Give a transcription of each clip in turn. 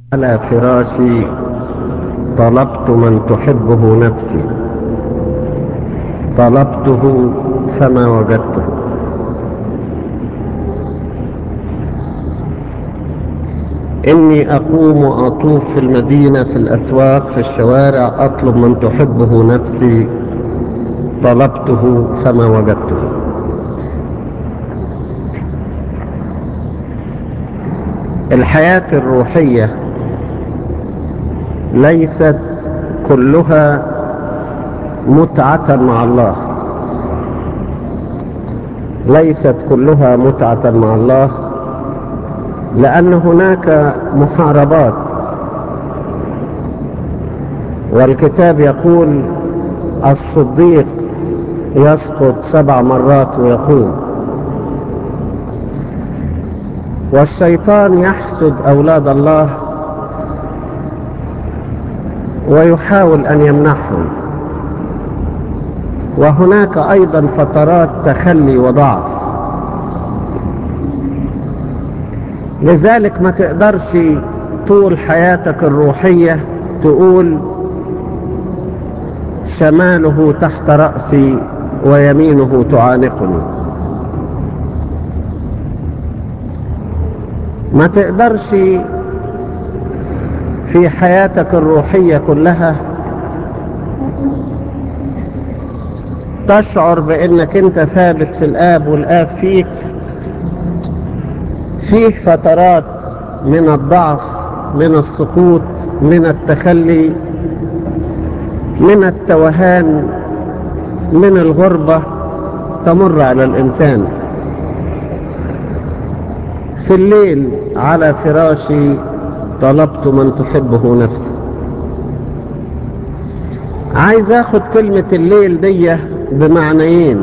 على فراشي طلبت من تحبه نفسي طلبته فما وجدته إني أقوم وأطوف في المدينة في الأسواق في الشوارع أطلب من تحبه نفسي طلبته فما وجدته الحياة الروحية ليست كلها متعة مع الله ليست كلها متعة مع الله لأن هناك محاربات والكتاب يقول الصديق يسقط سبع مرات ويقوم والشيطان يحسد أولاد الله ويحاول أن يمنعهم وهناك أيضا فترات تخلي وضعف لذلك ما تقدرش طول حياتك الروحية تقول شماله تحت رأسي ويمينه تعانقني ما تقدرش في حياتك الروحية كلها تشعر بانك انت ثابت في الاب والاب فيك فيه فترات من الضعف من السقوط من التخلي من التوهان من الغربة تمر على الإنسان في الليل على فراشي طلبت من تحبه نفسي عايز اخد كلمة الليل دي بمعنيين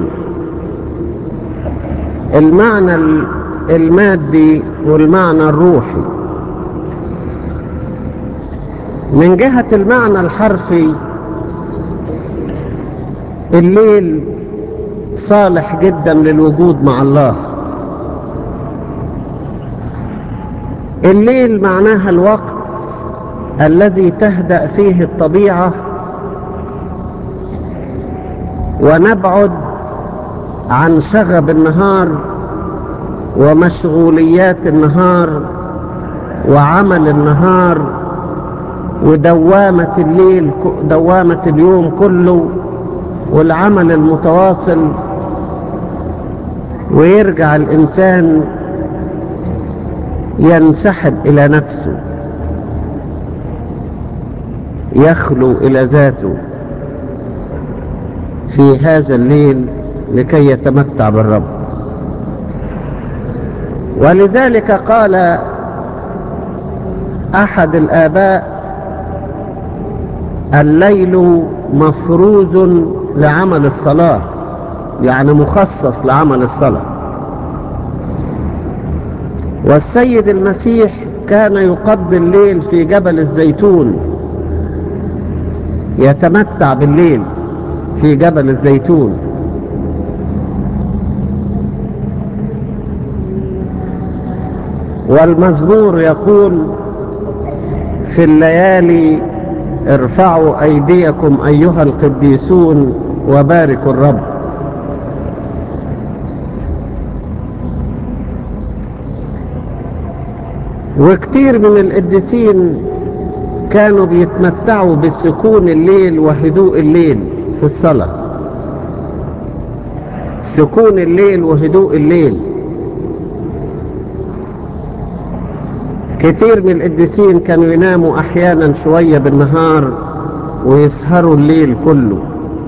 المعنى المادي والمعنى الروحي من جهة المعنى الحرفي الليل صالح جدا للوجود مع الله الليل معناها الوقت الذي تهدأ فيه الطبيعة ونبعد عن شغب النهار ومشغوليات النهار وعمل النهار ودوامة الليل دوامة اليوم كله والعمل المتواصل ويرجع الإنسان ينسحب إلى نفسه يخلو إلى ذاته في هذا الليل لكي يتمتع بالرب ولذلك قال أحد الآباء الليل مفروز لعمل الصلاة يعني مخصص لعمل الصلاة والسيد المسيح كان يقضي الليل في جبل الزيتون يتمتع بالليل في جبل الزيتون والمزمور يقول في الليالي ارفعوا أيديكم أيها القديسون وباركوا الرب وكتير من القديسين كانوا بيتمتعوا بسكون الليل وهدوء الليل في الصلاة سكون الليل وهدوء الليل كتير من القديسين كانوا يناموا احيانا شوية بالنهار ويسهروا الليل كله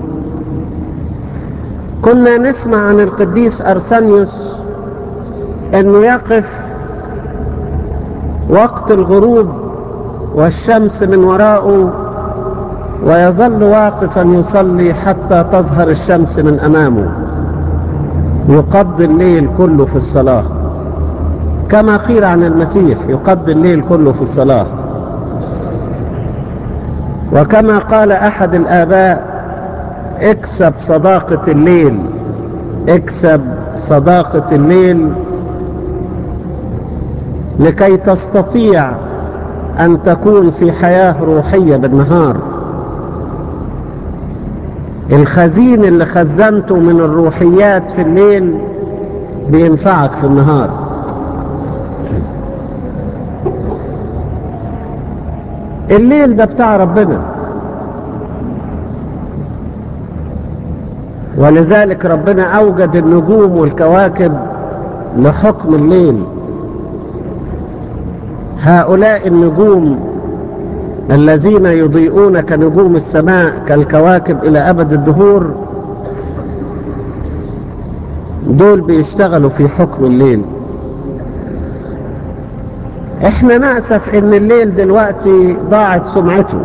كنا نسمع عن القديس ارسانيوس انه يقف وقت الغروب والشمس من وراءه ويظل واقفا يصلي حتى تظهر الشمس من امامه يقضي الليل كله في الصلاه كما قيل عن المسيح يقضي الليل كله في الصلاة وكما قال أحد الآباء اكسب صداقة الليل اكسب صداقة الليل لكي تستطيع أن تكون في حياة روحية بالنهار الخزين اللي خزنته من الروحيات في الليل بينفعك في النهار الليل ده بتاع ربنا ولذلك ربنا أوجد النجوم والكواكب لحكم الليل هؤلاء النجوم الذين يضيئون كنجوم السماء كالكواكب إلى أبد الدهور دول بيشتغلوا في حكم الليل احنا نأسف ان الليل دلوقتي ضاعت سمعته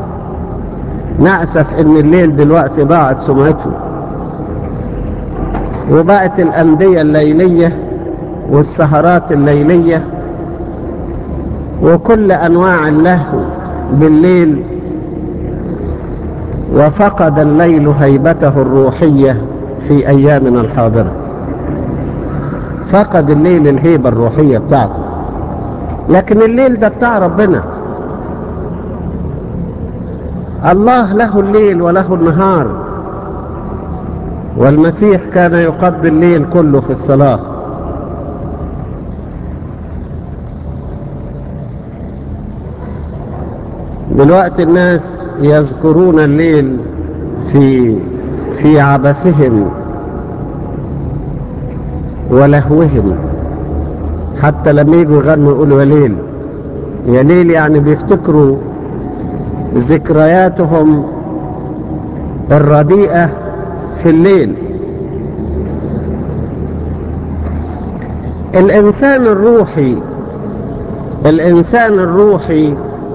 نأسف ان الليل دلوقتي ضاعت سمعته وبقت الأندية الليلية والسهرات الليلية وكل أنواع اللهو بالليل وفقد الليل هيبته الروحية في أيامنا الحاضرة فقد الليل الهيبة الروحية بتاعته لكن الليل ده بتاع ربنا الله له الليل وله النهار والمسيح كان يقضي الليل كله في الصلاة دلوقتي الناس يذكرون الليل في في عبثهم ولهوهم حتى لما يجوا يغنوا يقولوا يا ليل يا ليل يعني بيفتكروا ذكرياتهم الرديئة في الليل الإنسان الروحي الإنسان الروحي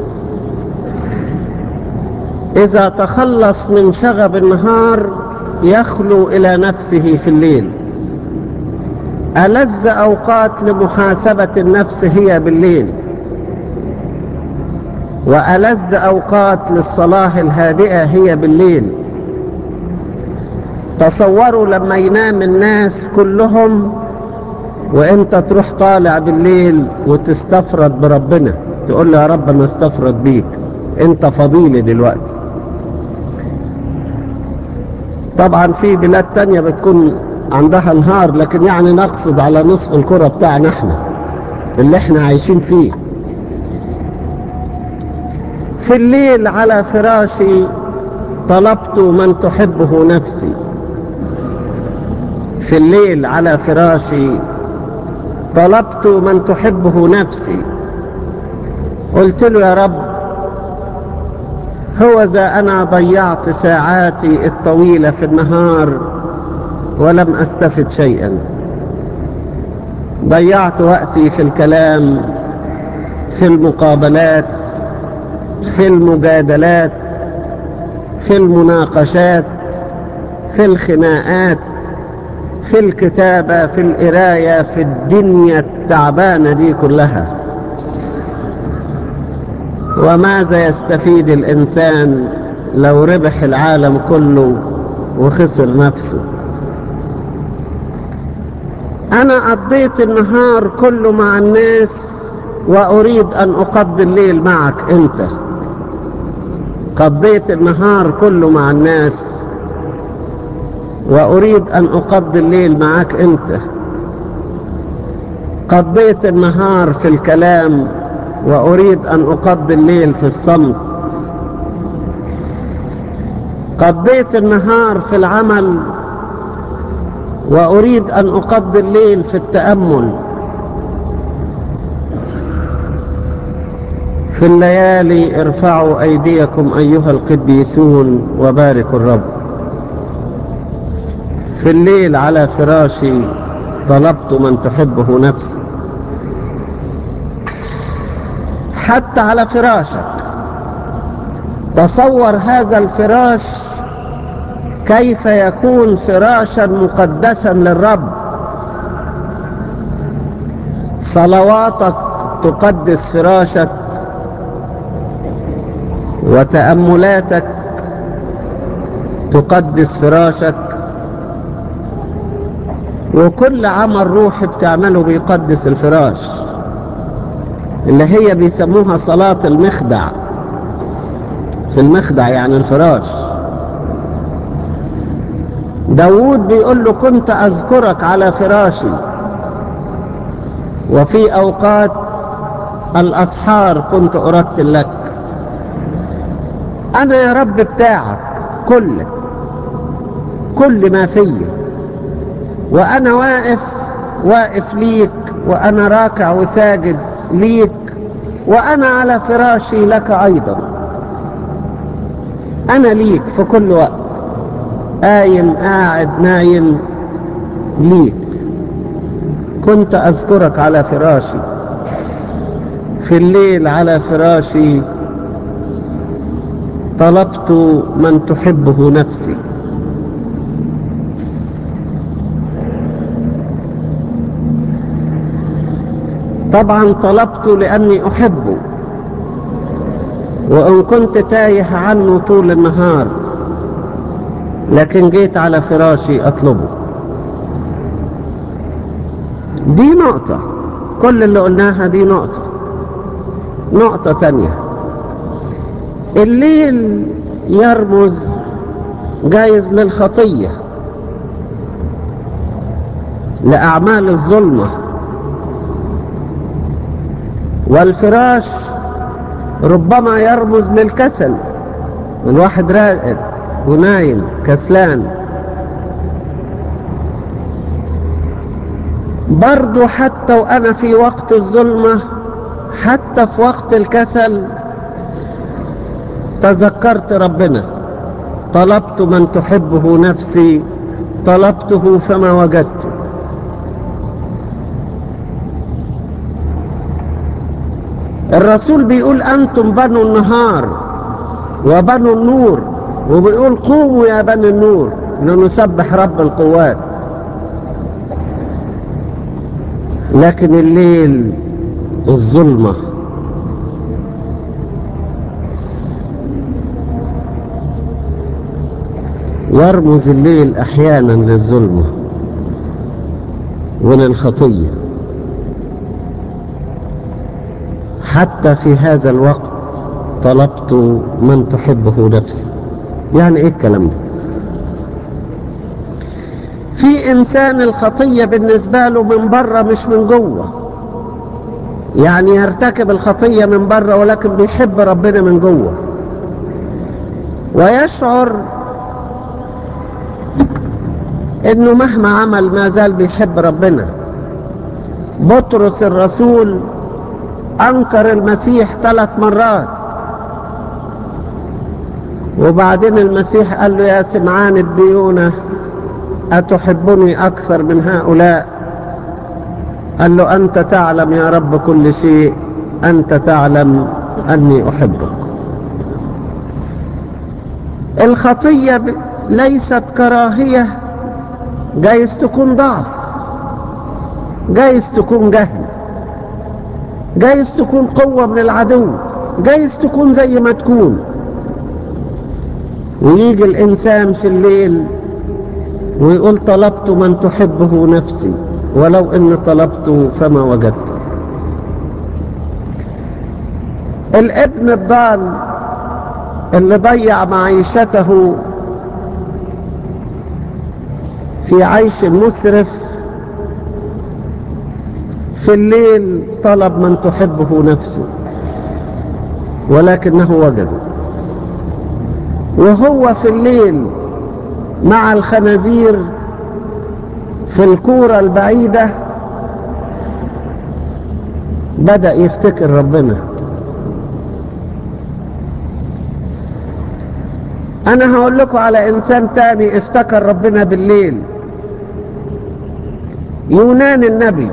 إذا تخلص من شغب النهار يخلو إلى نفسه في الليل ألذ أوقات لمحاسبة النفس هي بالليل وألذ أوقات للصلاة الهادئة هي بالليل تصوروا لما ينام الناس كلهم وانت تروح طالع بالليل وتستفرد بربنا تقول له يا رب انا استفرد بيك انت فضيلي دلوقتي طبعا في بلاد تانية بتكون عندها نهار لكن يعني نقصد على نصف الكرة بتاعنا احنا اللي احنا عايشين فيه في الليل على فراشي طلبت من تحبه نفسي في الليل على فراشي طلبت من تحبه نفسي قلت له يا رب هو ذا أنا ضيعت ساعاتي الطويلة في النهار ولم أستفد شيئا ضيعت وقتي في الكلام في المقابلات في المجادلات في المناقشات في الخناقات في الكتابة في القراية في الدنيا التعبانة دي كلها وماذا يستفيد الإنسان لو ربح العالم كله وخسر نفسه أنا قضيت النهار كله مع الناس وأريد أن أقضي الليل معك أنت قضيت النهار كله مع الناس وأريد أن أقضي الليل معك أنت قضيت النهار في الكلام وأريد أن أقضي الليل في الصمت قضيت النهار في العمل وأريد أن أقضي الليل في التأمل في الليالي ارفعوا أيديكم أيها القديسون وباركوا الرب في الليل على فراشي طلبت من تحبه نفسي حتى على فراشك تصور هذا الفراش كيف يكون فراشا مقدسا للرب صلواتك تقدس فراشك وتأملاتك تقدس فراشك وكل عمل روحي بتعمله بيقدس الفراش اللي هي بيسموها صلاة المخدع في المخدع يعني الفراش داود بيقول له كنت أذكرك على فراشي وفي أوقات الأسحار كنت أرتل لك أنا يا رب بتاعك كل كل ما فيه وأنا واقف واقف ليك وأنا راكع وساجد ليك وأنا على فراشي لك أيضا أنا ليك في كل وقت قايم قاعد نايم ليك كنت أذكرك على فراشي في الليل على فراشي طلبت من تحبه نفسي طبعا طلبت لأني أحبه وإن كنت تايه عنه طول النهار لكن جيت على فراشي أطلبه دي نقطة كل اللي قلناها دي نقطة نقطة تانية الليل يرمز جايز للخطية لأعمال الظلمة والفراش ربما يرمز للكسل الواحد راقد ونايم كسلان برضو حتى وأنا في وقت الظلمة حتى في وقت الكسل تذكرت ربنا طلبت من تحبه نفسي طلبته فما وجدته الرسول بيقول أنتم بنو النهار وبنو النور وبيقول قوموا يا بني النور لنسبح رب القوات لكن الليل الظلمة يرمز الليل أحيانا للظلمة وللخطية حتى في هذا الوقت طلبت من تحبه نفسي يعني ايه الكلام ده في انسان الخطية بالنسبة له من بره مش من جوه يعني يرتكب الخطية من بره ولكن بيحب ربنا من جوه ويشعر انه مهما عمل ما زال بيحب ربنا بطرس الرسول انكر المسيح ثلاث مرات وبعدين المسيح قال له يا سمعان الديونة أتحبني أكثر من هؤلاء قال له أنت تعلم يا رب كل شيء أنت تعلم أني أحبك الخطية ليست كراهية جايز تكون ضعف جايز تكون جهل جايز تكون قوة من العدو جايز تكون زي ما تكون ويجي الإنسان في الليل ويقول طلبت من تحبه نفسي ولو إن طلبته فما وجدته الابن الضال اللي ضيع معيشته في عيش مسرف في الليل طلب من تحبه نفسه ولكنه وجده وهو في الليل مع الخنازير في الكورة البعيدة بدأ يفتكر ربنا أنا هقول لكم على إنسان تاني افتكر ربنا بالليل يونان النبي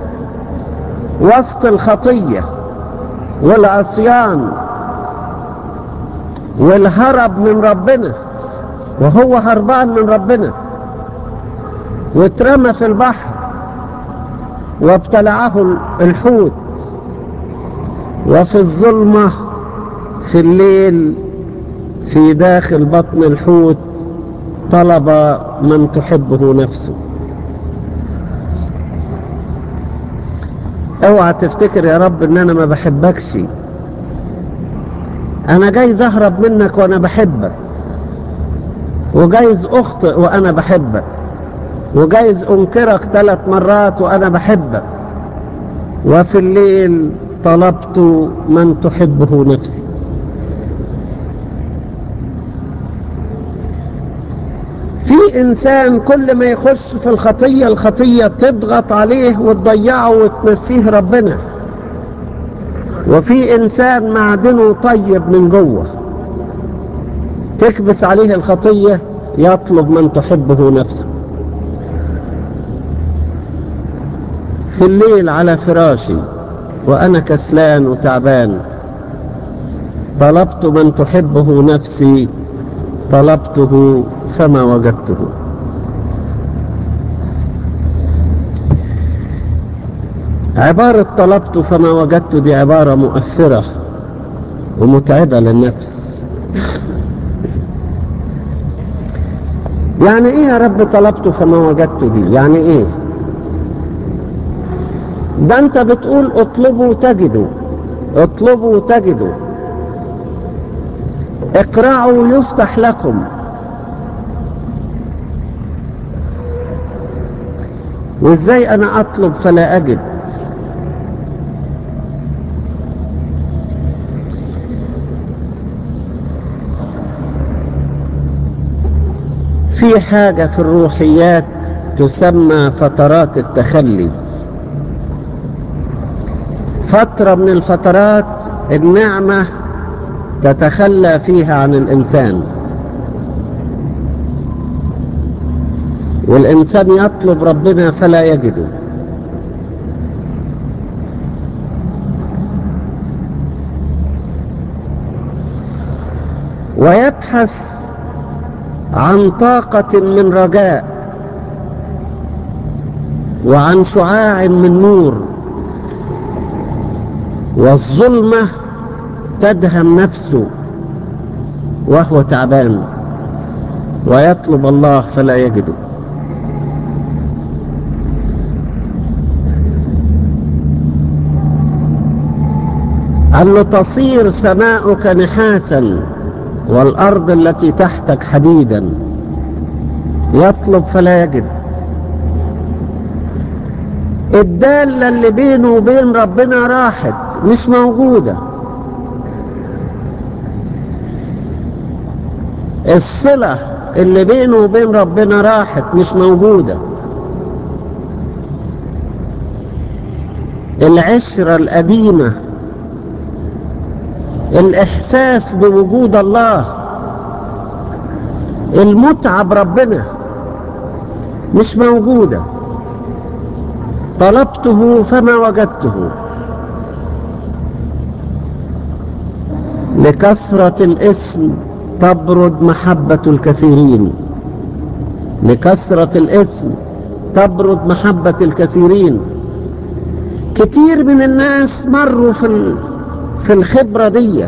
وسط الخطية والعصيان والهرب من ربنا وهو هربان من ربنا واترمى في البحر وابتلعه الحوت وفي الظلمة في الليل في داخل بطن الحوت طلب من تحبه نفسه اوعى تفتكر يا رب ان انا ما بحبكش انا جايز اهرب منك وانا بحبك وجايز اخطئ وانا بحبك وجايز انكرك ثلاث مرات وانا بحبك وفي الليل طلبت من تحبه نفسي في انسان كل ما يخش في الخطية الخطية تضغط عليه وتضيعه وتنسيه ربنا وفي انسان معدنه طيب من جوه تكبس عليه الخطية يطلب من تحبه نفسه في الليل على فراشي وأنا كسلان وتعبان طلبت من تحبه نفسي طلبته فما وجدته عبارة طلبت فما وجدت دي عبارة مؤثرة ومتعبة للنفس يعني ايه يا رب طلبت فما وجدت دي يعني ايه ده انت بتقول اطلبوا تجدوا اطلبوا تجدوا اقرعوا يفتح لكم وازاي انا اطلب فلا اجد في حاجة في الروحيات تسمى فترات التخلي فترة من الفترات النعمة تتخلى فيها عن الإنسان والإنسان يطلب ربنا فلا يجده ويبحث عن طاقة من رجاء وعن شعاع من نور والظلمة تدهم نفسه وهو تعبان ويطلب الله فلا يجده قال له تصير سماؤك نحاسا والأرض التي تحتك حديدا يطلب فلا يجد الدالة اللي بينه وبين ربنا راحت مش موجودة الصلة اللي بينه وبين ربنا راحت مش موجودة العشرة القديمة الإحساس بوجود الله المتعة بربنا مش موجودة طلبته فما وجدته لكثرة الاسم تبرد محبة الكثيرين لكثرة الاسم تبرد محبة الكثيرين كتير من الناس مروا في في الخبرة دي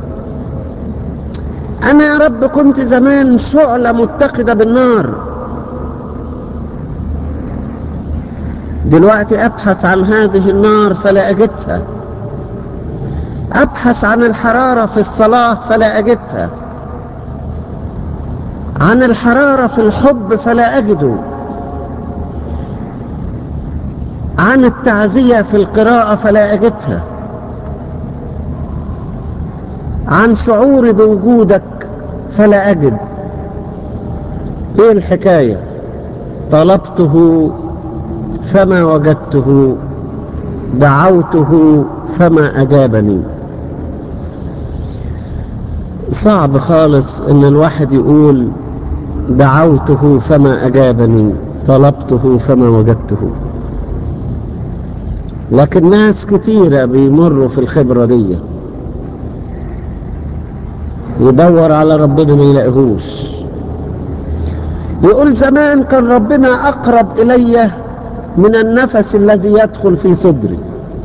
أنا يا رب كنت زمان شعلة متقدة بالنار دلوقتي أبحث عن هذه النار فلا أجدها أبحث عن الحرارة في الصلاة فلا أجدها عن الحرارة في الحب فلا أجده عن التعزية في القراءة فلا أجدها عن شعوري بوجودك فلا أجد إيه الحكاية طلبته فما وجدته دعوته فما أجابني صعب خالص ان الواحد يقول دعوته فما أجابني طلبته فما وجدته لكن ناس كتيرة بيمروا في الخبرة دي يدور على ربنا ما يلاقيهوش يقول زمان كان ربنا أقرب إلي من النفس الذي يدخل في صدري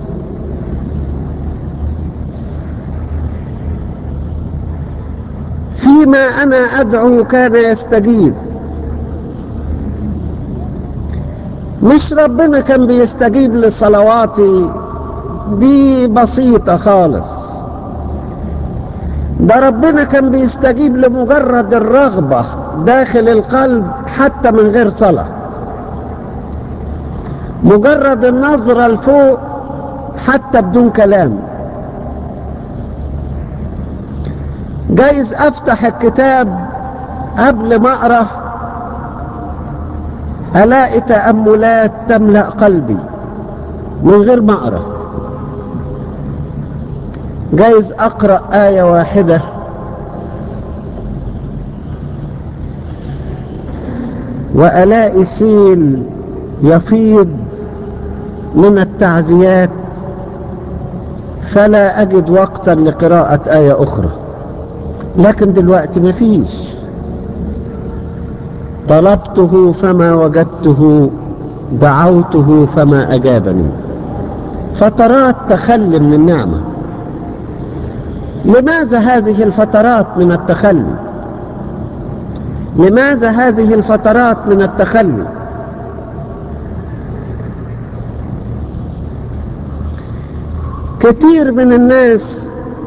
فيما أنا أدعو كان يستجيب مش ربنا كان بيستجيب لصلواتي دي بسيطة خالص ده ربنا كان بيستجيب لمجرد الرغبة داخل القلب حتى من غير صلاة مجرد النظرة لفوق حتى بدون كلام جايز افتح الكتاب قبل ما اقرا الاقي تاملات تملا قلبي من غير ما اقرا جايز اقرا ايه واحده والاقي سيل يفيض من التعزيات فلا اجد وقتا لقراءه ايه اخرى لكن دلوقتي مفيش طلبته فما وجدته دعوته فما أجابني فترات تخلي من النعمة لماذا هذه الفترات من التخلي لماذا هذه الفترات من التخلي كتير من الناس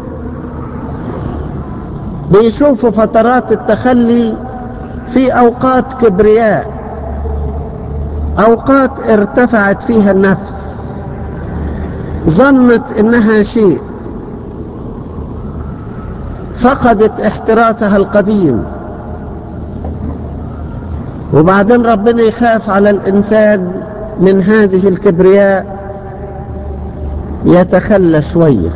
بيشوفوا فترات التخلي في أوقات كبرياء أوقات ارتفعت فيها النفس ظنت إنها شيء فقدت احتراسها القديم وبعدين ربنا يخاف على الإنسان من هذه الكبرياء يتخلى شويه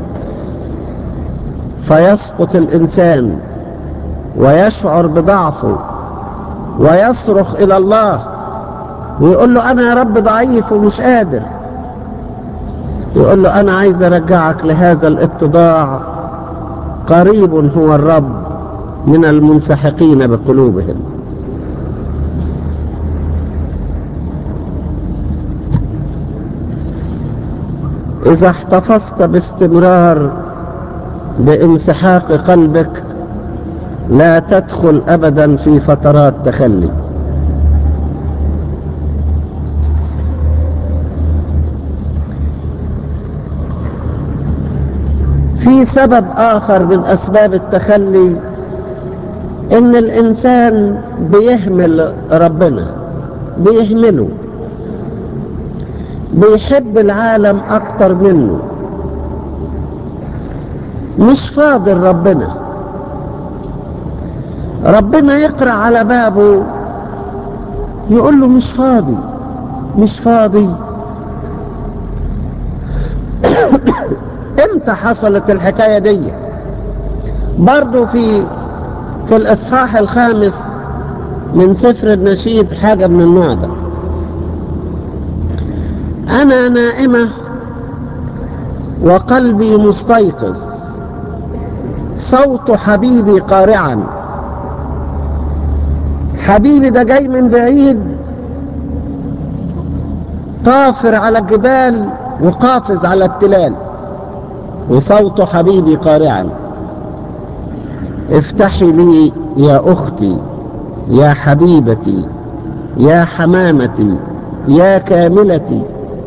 فيسقط الإنسان ويشعر بضعفه ويصرخ إلى الله ويقول له أنا يا رب ضعيف ومش قادر يقول له أنا عايز أرجعك لهذا الاتضاع قريب هو الرب من المنسحقين بقلوبهم إذا احتفظت باستمرار بانسحاق قلبك لا تدخل ابدا في فترات تخلي في سبب اخر من اسباب التخلي ان الانسان بيهمل ربنا بيهمله بيحب العالم اكتر منه مش فاضل ربنا ربنا يقرأ على بابه يقول له مش فاضي مش فاضي امتى حصلت الحكاية دي برضو في في الاصحاح الخامس من سفر النشيد حاجة من النوع ده انا نائمة وقلبي مستيقظ صوت حبيبي قارعا حبيبي ده جاي من بعيد طافر على الجبال وقافز على التلال وصوت حبيبي قارعا افتحي لي يا اختي يا حبيبتي يا حمامتي يا كاملتي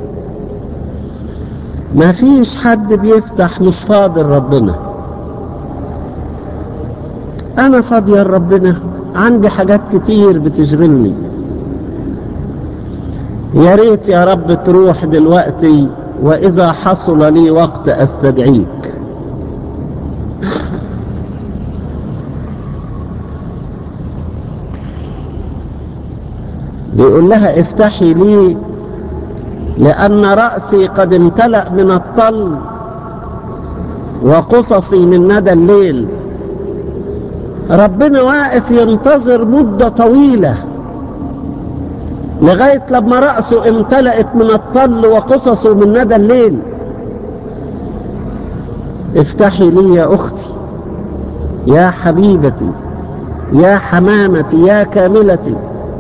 ما فيش حد بيفتح مش فاضل ربنا انا فاضية لربنا عندي حاجات كتير بتشغلني يا ريت يا رب تروح دلوقتي واذا حصل لي وقت استدعيك بيقول لها افتحي لي لان رأسي قد امتلأ من الطل وقصصي من ندى الليل ربنا واقف ينتظر مدة طويلة لغاية لما رأسه امتلأت من الطل وقصصه من ندى الليل افتحي لي يا أختي يا حبيبتي يا حمامتي يا كاملتي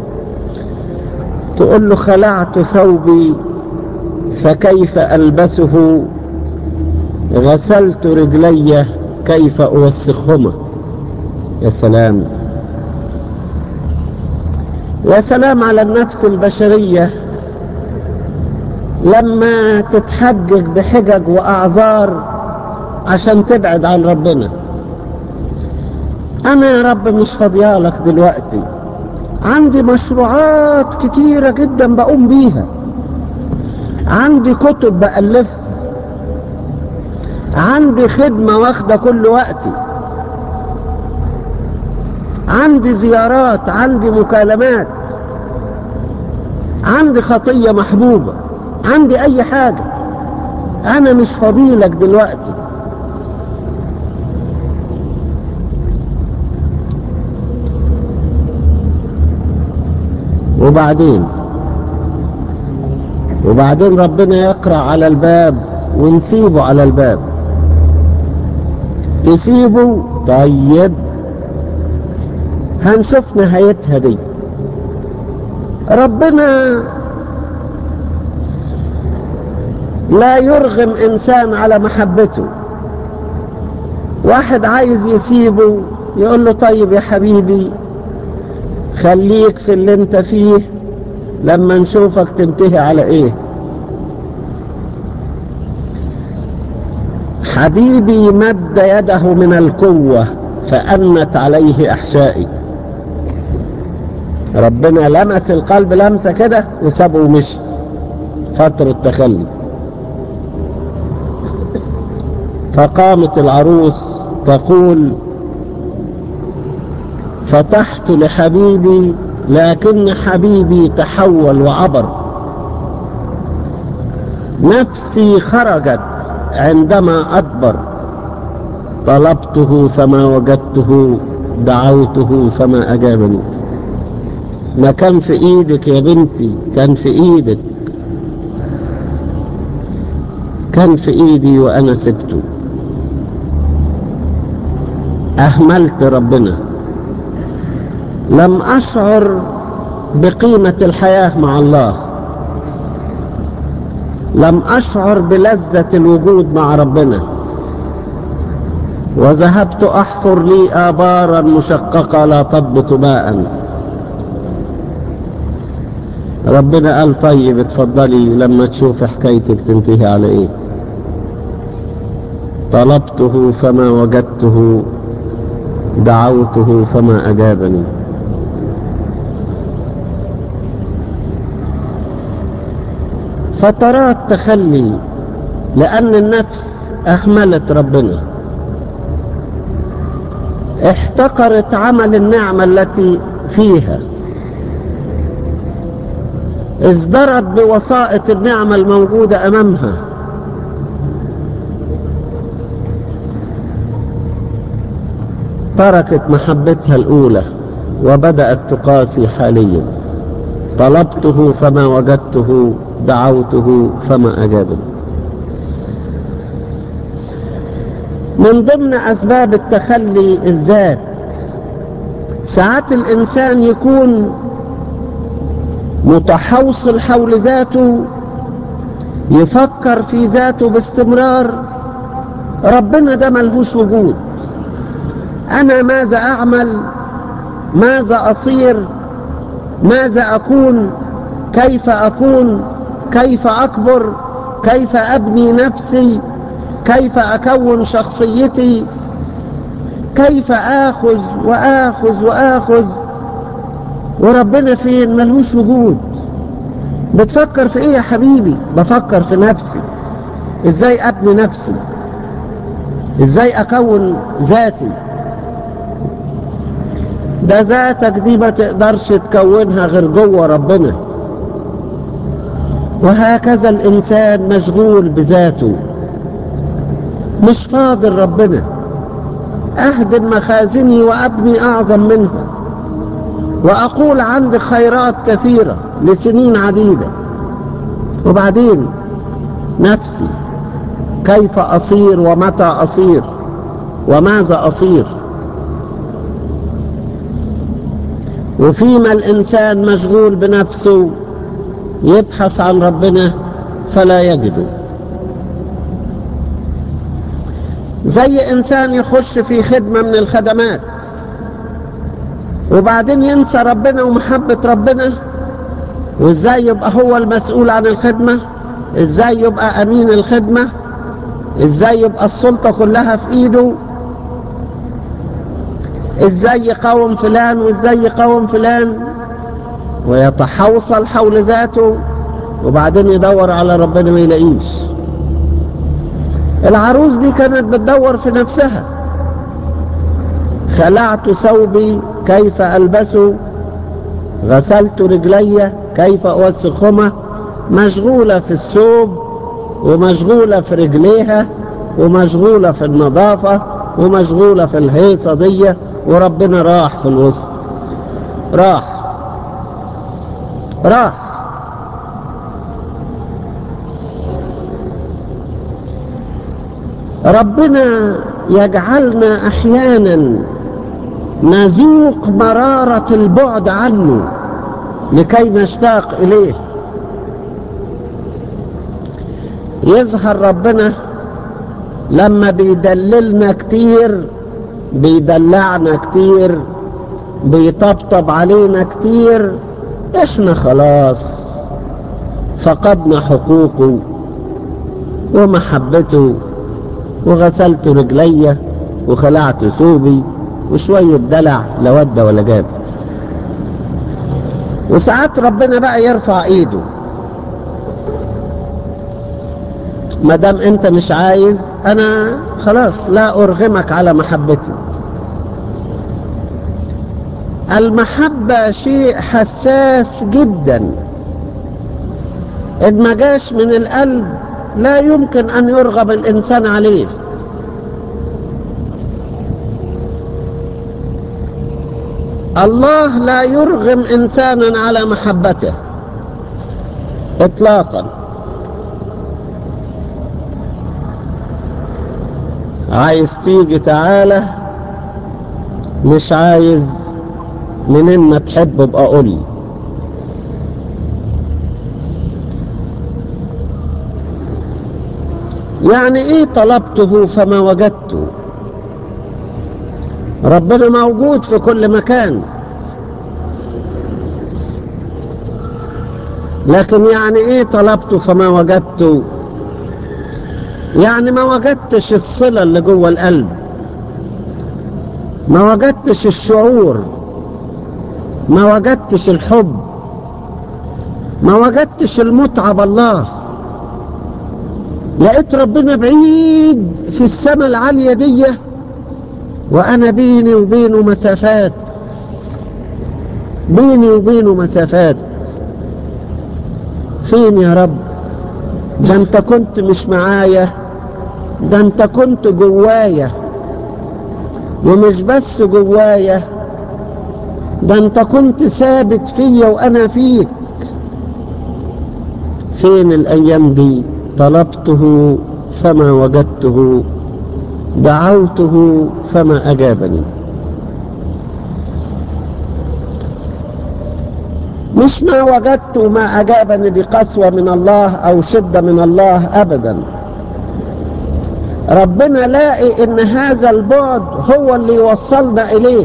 تقول له خلعت ثوبي فكيف ألبسه غسلت رجلي كيف أوسخهما يا سلام يا سلام على النفس البشرية لما تتحجج بحجج وأعذار عشان تبعد عن ربنا أنا يا رب مش فاضيالك دلوقتي عندي مشروعات كتيرة جدا بقوم بيها عندي كتب بألفها عندي خدمة واخدة كل وقتي عندي زيارات عندي مكالمات عندي خطية محبوبة عندي أي حاجة أنا مش فضيلك دلوقتي وبعدين وبعدين ربنا يقرأ على الباب ونسيبه على الباب تسيبه طيب هنشوف نهايتها دي ربنا لا يرغم انسان على محبته واحد عايز يسيبه يقول له طيب يا حبيبي خليك في اللي انت فيه لما نشوفك تنتهي على ايه حبيبي مد يده من القوة فأنت عليه أحشائي ربنا لمس القلب لمسة كده وسابه ومشي فترة تخلي فقامت العروس تقول فتحت لحبيبي لكن حبيبي تحول وعبر نفسي خرجت عندما أدبر طلبته فما وجدته دعوته فما أجابني ما كان في إيدك يا بنتي كان في إيدك كان في إيدي وأنا سبته أهملت ربنا لم أشعر بقيمة الحياة مع الله لم أشعر بلذة الوجود مع ربنا وذهبت أحفر لي آبارا مشققة لا تضبط ماء ربنا قال طيب اتفضلي لما تشوف حكايتك تنتهي على ايه طلبته فما وجدته دعوته فما أجابني فترات تخلي لأن النفس أهملت ربنا احتقرت عمل النعمة التي فيها ازدرت بوسائط النعمة الموجودة أمامها تركت محبتها الأولى وبدأت تقاسي حاليا طلبته فما وجدته دعوته فما أجابني من ضمن أسباب التخلي الذات ساعات الإنسان يكون متحوصل حول ذاته يفكر في ذاته باستمرار ربنا ده ملهوش وجود أنا ماذا أعمل ماذا أصير ماذا أكون كيف أكون كيف أكبر كيف أبني نفسي كيف أكون شخصيتي كيف آخذ وآخذ وآخذ وربنا فين ملهوش وجود بتفكر في ايه يا حبيبي بفكر في نفسي ازاي ابني نفسي ازاي اكون ذاتي ده ذاتك دي ما تقدرش تكونها غير جوه ربنا وهكذا الانسان مشغول بذاته مش فاضل ربنا اهدم مخازني وابني اعظم منها واقول عندي خيرات كثيرة لسنين عديدة وبعدين نفسي كيف اصير ومتى اصير وماذا اصير وفيما الانسان مشغول بنفسه يبحث عن ربنا فلا يجده زي انسان يخش في خدمة من الخدمات وبعدين ينسى ربنا ومحبة ربنا وازاي يبقى هو المسؤول عن الخدمة ازاي يبقى امين الخدمة ازاي يبقى السلطة كلها في ايده ازاي يقاوم فلان وازاي يقاوم فلان ويتحوصل حول ذاته وبعدين يدور على ربنا ما يلاقيش العروس دي كانت بتدور في نفسها خلعت ثوبي كيف ألبسه غسلت رجلي كيف أوسخهما مشغولة في الثوب ومشغولة في رجليها ومشغولة في النظافة ومشغولة في الهيصة دي وربنا راح في الوسط راح راح ربنا يجعلنا احيانا نذوق مرارة البعد عنه لكي نشتاق اليه يظهر ربنا لما بيدللنا كتير بيدلعنا كتير بيطبطب علينا كتير احنا خلاص فقدنا حقوقه ومحبته وغسلت رجلي وخلعت ثوبي وشوية دلع لا ود ولا جاب وساعات ربنا بقى يرفع ايده ما دام انت مش عايز انا خلاص لا ارغمك على محبتي المحبة شيء حساس جدا إذ ما جاش من القلب لا يمكن أن يرغب الإنسان عليه الله لا يرغم إنسانا على محبته إطلاقا عايز تيجي تعالى مش عايز منين ما تحب ابقى قول لي يعني ايه طلبته فما وجدته ربنا موجود في كل مكان لكن يعني ايه طلبته فما وجدته يعني ما وجدتش الصلة اللي جوه القلب ما وجدتش الشعور ما وجدتش الحب ما وجدتش المتعة بالله لقيت ربنا بعيد في السماء العالية دي وانا بيني وبينه مسافات بيني وبينه مسافات فين يا رب ده انت كنت مش معايا ده انت كنت جوايا ومش بس جوايا ده انت كنت ثابت فيا وانا فيك فين الايام دي طلبته فما وجدته دعوته فما اجابني مش ما وجدت ما اجابني دي قسوه من الله او شده من الله ابدا ربنا لاقي ان هذا البعد هو اللي يوصلنا اليه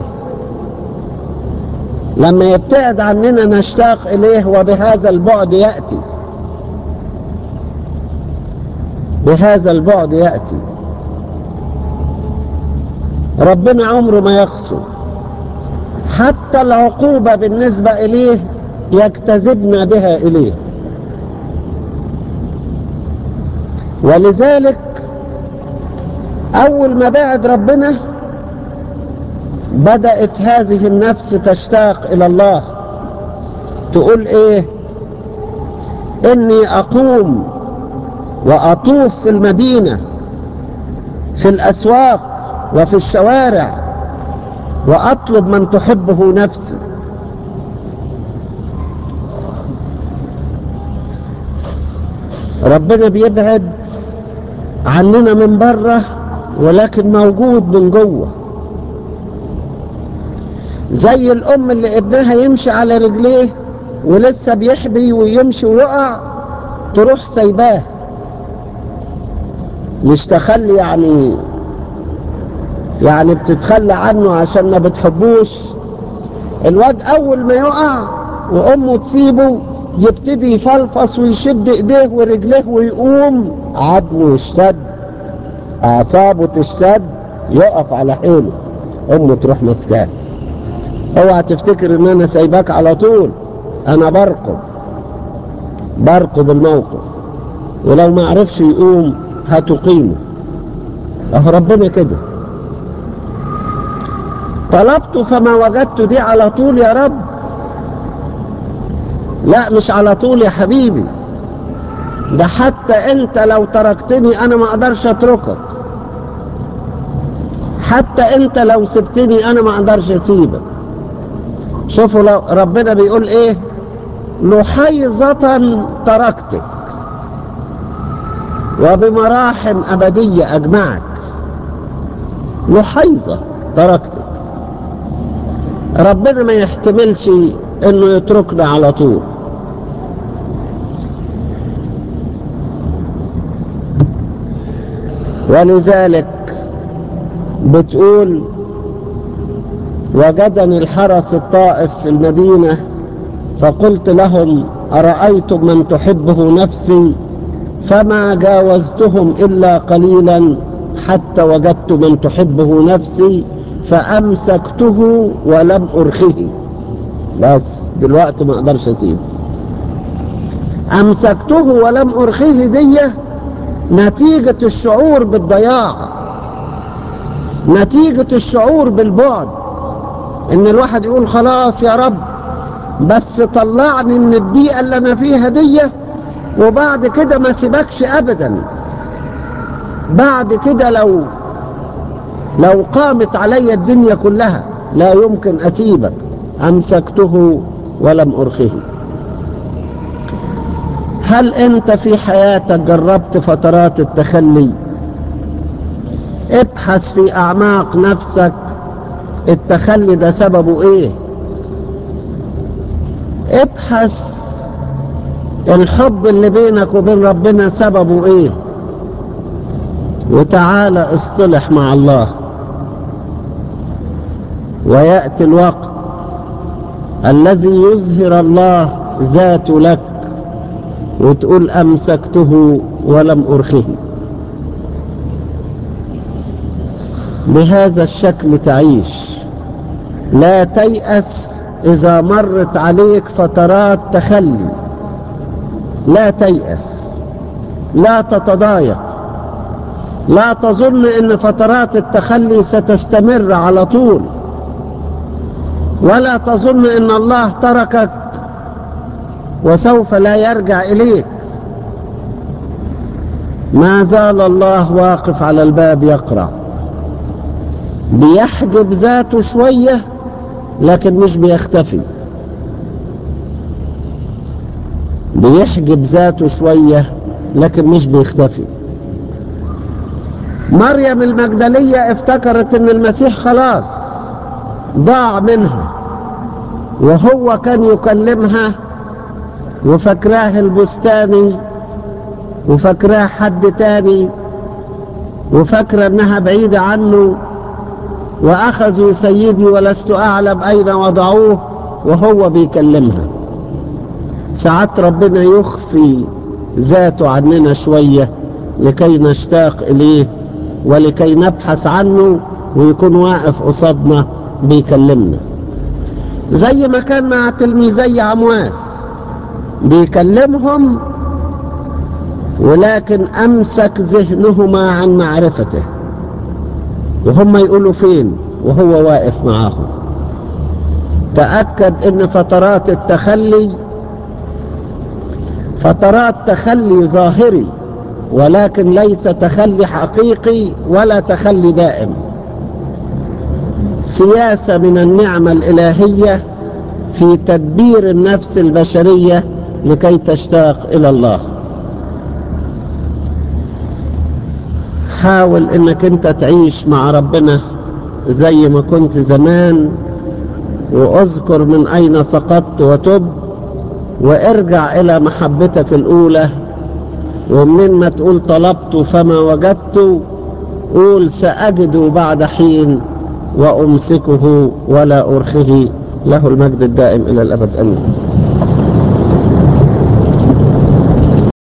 لما يبتعد عننا نشتاق اليه وبهذا البعد ياتي بهذا البعد ياتي ربنا عمره ما يقسو حتى العقوبه بالنسبه اليه يجتذبنا بها اليه ولذلك اول ما بعد ربنا بدأت هذه النفس تشتاق الى الله تقول ايه اني اقوم واطوف في المدينة في الاسواق وفي الشوارع واطلب من تحبه نفسي ربنا بيبعد عننا من بره ولكن موجود من جوه زي الام اللي ابنها يمشي على رجليه ولسه بيحبي ويمشي ويقع تروح سايباه مش تخلي يعني يعني بتتخلى عنه عشان ما بتحبوش الواد اول ما يقع وامه تسيبه يبتدي يفلفص ويشد ايديه ورجليه ويقوم عظمه يشتد اعصابه تشتد يقف على حيله امه تروح مسكاه اوعى تفتكر ان انا سايباك على طول انا برقب برقب الموقف ولو ما عرفش يقوم هتقيمه اهو ربنا كده طلبت فما وجدت دي على طول يا رب لا مش على طول يا حبيبي ده حتى انت لو تركتني انا ما اقدرش اتركك حتى انت لو سبتني انا ما اقدرش اسيبك شوفوا لو ربنا بيقول ايه لحيظة تركتك وبمراحم ابدية اجمعك لحيظة تركتك ربنا ما يحتملش انه يتركنا على طول ولذلك بتقول وجدني الحرس الطائف في المدينة فقلت لهم أرأيتم من تحبه نفسي فما جاوزتهم إلا قليلا حتى وجدت من تحبه نفسي فأمسكته ولم أرخه بس دلوقتي ما أقدرش أسيبه أمسكته ولم أرخه دي نتيجة الشعور بالضياع نتيجة الشعور بالبعد ان الواحد يقول خلاص يا رب بس طلعني من الضيقة اللي انا فيها دي وبعد كده ما سيبكش ابدا بعد كده لو لو قامت علي الدنيا كلها لا يمكن اسيبك امسكته ولم ارخه هل انت في حياتك جربت فترات التخلي ابحث في اعماق نفسك التخلي ده سببه ايه ابحث الحب اللي بينك وبين ربنا سببه ايه وتعالى اصطلح مع الله ويأتي الوقت الذي يظهر الله ذاته لك وتقول أمسكته ولم أرخه بهذا الشكل تعيش لا تيأس إذا مرت عليك فترات تخلي لا تيأس لا تتضايق لا تظن ان فترات التخلي ستستمر على طول ولا تظن ان الله تركك وسوف لا يرجع اليك ما زال الله واقف على الباب يقرأ بيحجب ذاته شوية لكن مش بيختفي بيحجب ذاته شوية لكن مش بيختفي مريم المجدلية افتكرت ان المسيح خلاص ضاع منها وهو كان يكلمها وفكراه البستاني وفكراه حد تاني وفكر انها بعيدة عنه واخذوا سيدي ولست اعلم اين وضعوه وهو بيكلمها ساعات ربنا يخفي ذاته عننا شوية لكي نشتاق اليه ولكي نبحث عنه ويكون واقف قصادنا بيكلمنا زي ما كان مع تلميذي عمواس بيكلمهم ولكن امسك ذهنهما عن معرفته وهم يقولوا فين وهو واقف معاهم تأكد ان فترات التخلي فترات تخلي ظاهري ولكن ليس تخلي حقيقي ولا تخلي دائم سياسة من النعمة الإلهية في تدبير النفس البشرية لكي تشتاق إلى الله حاول انك انت تعيش مع ربنا زي ما كنت زمان واذكر من اين سقطت وتب وارجع الى محبتك الاولى ومن ما تقول طلبت فما وجدت قول سأجد بعد حين وأمسكه ولا أرخه له المجد الدائم إلى الأبد أمين